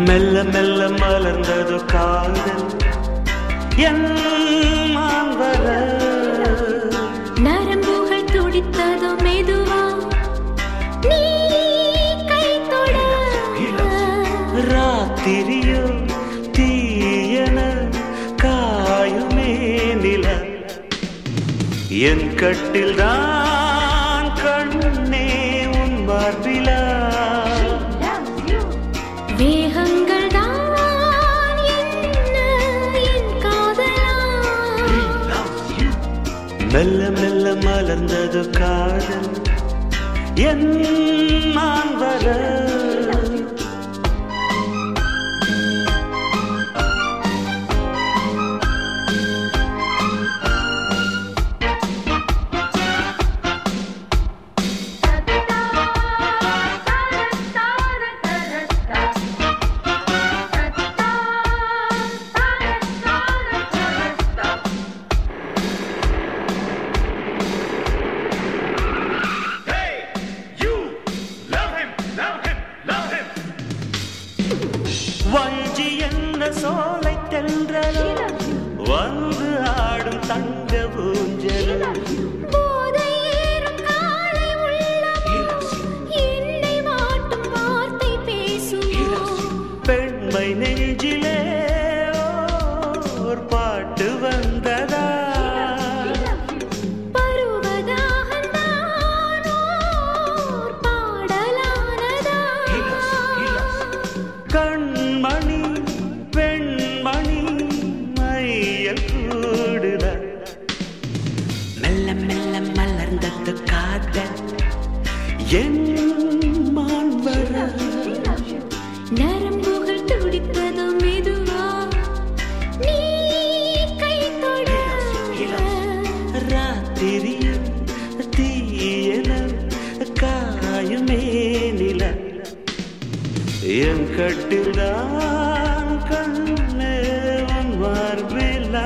மெல்ல மெல்ல மலர்ந்தது காதல் என் மாம்பர நரம்புகள் துடித்ததோ மெதுவா நீ கை தொட ராத்திரியோ தீயன காயுமே நில என் கட்டில் தான் கண்ணே உன் மார்பிலா வேகங்கள் தான் என்ன என் காதலா மெல்ல மெல்ல மலர்ந்தது காதல் என் நான் வர Hey, you! Love him! Love him! Love him! வஞ்சி என்ற சோலை தென்றல் வந்து ஆடும் தங்க ஊஞ்சல் போதை ஏறும் காலை உள்ளமோ என்னை வாட்டும் வார்த்தை பேசுமோ பெண்மை நெஞ்சிலே ஓர் பாட்டு வந்ததா பருவதாகத்தான் ஓர் பாடலானதா கண்மணி பெண்மணி மையல் கூடுத மெல்ல மெல்ல மலர்ந்தது காதல் என் மான்பர நரம்புகள் துடிப்பதோ மெதுவா நீ கை தொட ராத்திரியில் தீயன காயுமே நில என் கட்டில்தான் கண்ணே உன் மார்பிலா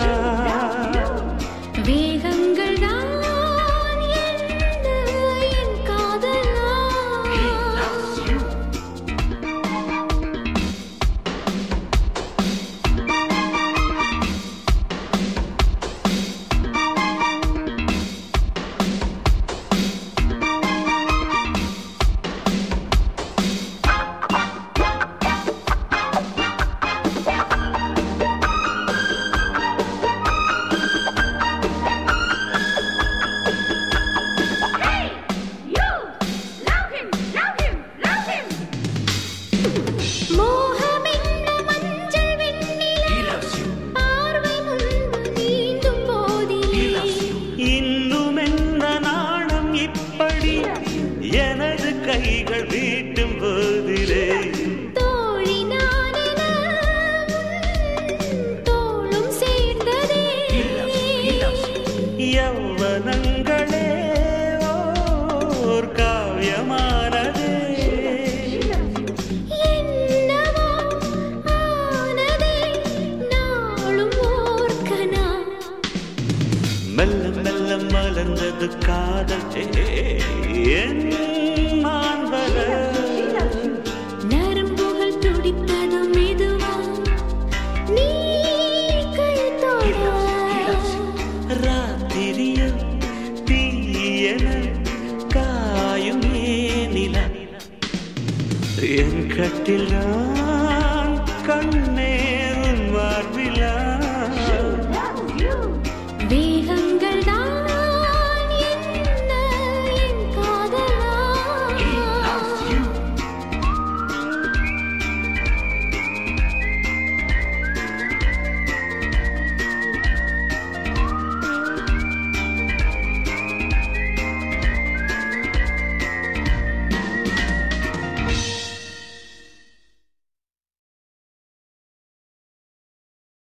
வேகங்கள் தான் என்ன என் காதலா மோகமென்ன மஞ்சள் வெண்ணிலா பார்வை முன்பு நீந்தும் போதிலே இன்னும் எந்த நாணம் இப்படி எனது கைகள் வீட்டும் போதிலே தோழி நானென உன் தோளும் சேர்ந்ததே யௌவனங்களே ஓர் காவியமானதே என்னவோ ஆனதே நாளும் ஓர்க்கனா மெல்ல மெல்ல மலர்ந்தது காதல் என் நான் வர நரம்புகள் துடித்தது மெதுவா நீ கை தொட ராத்திரியில் தீயன காயும் ஏனில என் கட்டில் நான் கண்ணே